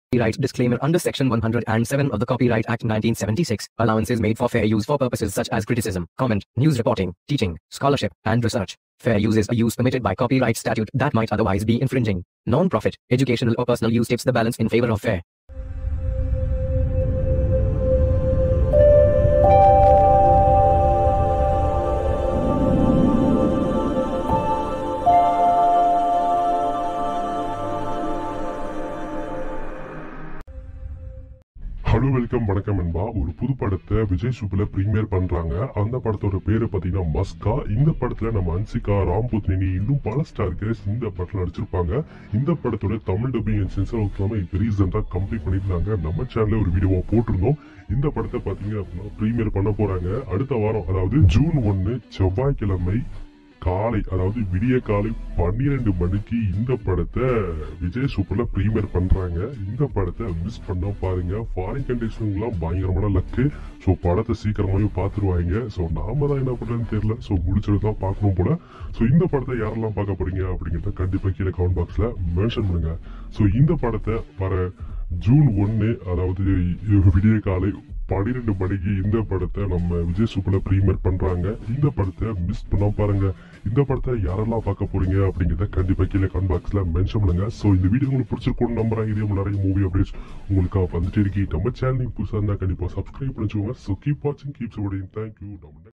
Copyright disclaimer under Section 107 of the Copyright Act 1976, allowances made for fair use for purposes such as criticism, comment, news reporting, teaching, scholarship, and research. Fair use is a use permitted by copyright statute that might otherwise be infringing. Non-profit, educational or personal use tips the balance in favor of fair. Hello welcome வணக்கம் என்பா ஒரு புது படத்தை விஜய் சூப்பர்ல premier பண்றாங்க அந்த படத்தோட பேரு பாத்தீங்கன்னா மஸ்கா இந்த படத்துல நம்ம அன்சிகா ராம்புத்னினி இன்னும் பல ஸ்டார் கேஸ் இந்த படத்துல நடிச்சிருப்பாங்க இந்த படத்தோட Tamil dubbing and censor work இப்போ ரீசெண்டா கம்ப்ளீட் பண்ணியிருந்தாங்க நம்ம சேனல்ல ஒரு வீடியோவா போட்டிருந்தோம் இந்த படத்தை பாத்தீங்க அப்படின்னா பிரீமியர் பண்ண போறாங்க அடுத்த வாரம் அதாவது ஜூன் ஒன்னு செவ்வாய்க்கிழமை காலை அதாவது விடிய காலை பன்னிரெண்டு மணிக்கு இந்த படத்தை விஜய் சூப்பர்ல பிரீமியர் பண்றாங்க இந்த படத்தை மிஸ் பண்ண பாருங்க ஃபாரின் கண்டிஷன்லாம் பயங்கரமான லக்கு ஸோ படத்தை சீக்கிரமாவே பார்த்துருவாங்க ஸோ நாம தான் என்ன பண்றதுன்னு தெரியல ஸோ முடிச்சது தான் பார்க்கணும் போல ஸோ இந்த படத்தை யாரெல்லாம் பார்க்க போறீங்க அப்படிங்கிறத கண்டிப்பா கீழே கமெண்ட் பாக்ஸ்ல மென்ஷன் பண்ணுங்க ஸோ இந்த படத்தை வர ஜூன் ஒன்னு அதாவது விடிய காலை பன்னிரெண்டு மணிக்கு இந்த படத்தை நம்ம விஜய் சூப்பர்ல பிரீமியர் பண்றாங்க இந்த படத்தை மிஸ் பண்ண பாருங்க இந்த படத்தை யாரெல்லாம் பார்க்க போறீங்க அப்படிங்கிறத கண்டிப்பா கீழே கமெண்ட் பாக்ஸ்ல மென்ஷன் பண்ணுங்க ஸோ இந்த வீடியோ உங்களுக்கு பிடிச்சிருக்கும் நம்புறேன் இதே மாதிரி நிறைய மூவி அப்டேட்ஸ் உங்களுக்கு வந்துட்டு இருக்கு நம்ம சேனல் புதுசாக இருந்தா கண்டிப்பா சப்ஸ்கிரைப் பண்ணிச்சுக்கோங்க ஸோ கீப் வாட்சிங் கீப் சப்போர்ட்டிங் தேங்க்யூ நம்ம